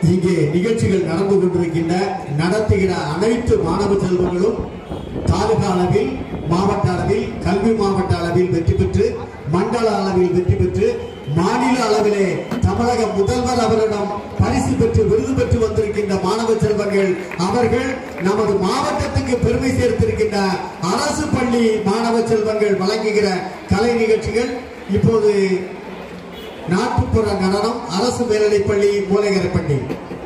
இங்கே நிகழ்ச்சிகள் நடந்து கொண்டிருக்கின்ற நடத்துகிற அனைத்து மாணவ செல்வங்களும் தாலுகா அளவில் மாவட்ட அளவில் கல்வி மாவட்ட அளவில் வெற்றி பெற்று மண்டல அளவில் வெற்றி பெற்று மாநில அளவிலே தமிழக முதல்வர் அவரிடம் பரிசு பெற்று விருது பெற்று வந்திருக்கின்ற மாணவ செல்வங்கள் அவர்கள் நமது மாவட்டத்துக்கு பெருமை சேர்த்திருக்கின்ற அரசு பள்ளி மாணவ செல்வங்கள் வழங்குகிற கலை நிகழ்ச்சிகள் இப்போது நாட்டுப்புற நடனம் அரசு மேல்நிலைப்பள்ளி மூலகரப்பள்ளி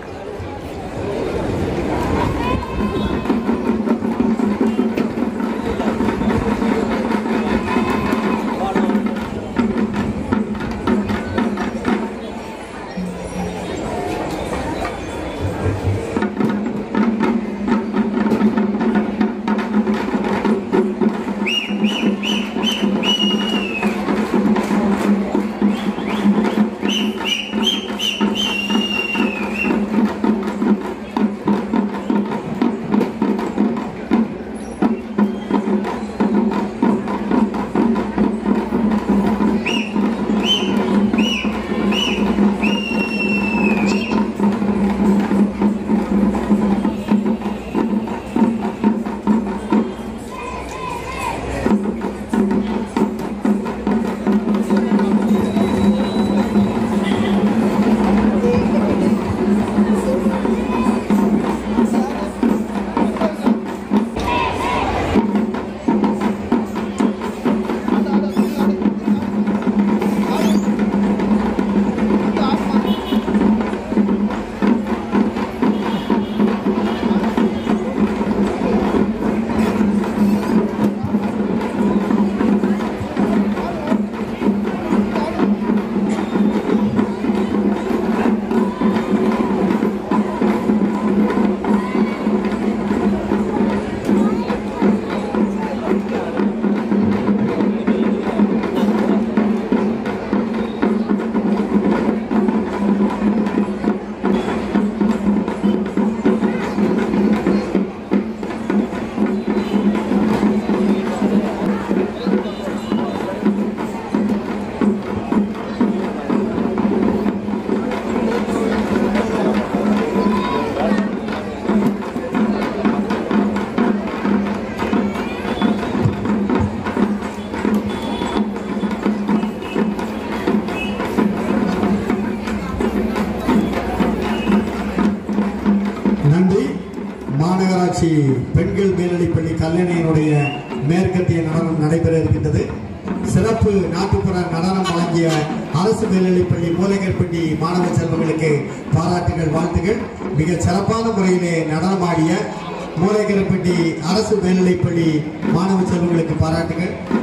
நன்றி மாநகராட்சி பெண்கள் மேல்நிலைப்பள்ளி கல்லணையினுடைய மேற்கத்திய நடனம் நடைபெற இருக்கின்றது சிறப்பு நாட்டுப்புற நடனம் வழங்கிய அரசு மேல்நிலைப்பள்ளி மூலகற்பட்டி மாணவ செல்வங்களுக்கு பாராட்டுகள் வாழ்த்துகள் மிக சிறப்பான முறையிலே நடனமாடிய மூலகரப்பட்டி அரசு மேல்நிலைப்பள்ளி மாணவ செல்வங்களுக்கு பாராட்டுகள்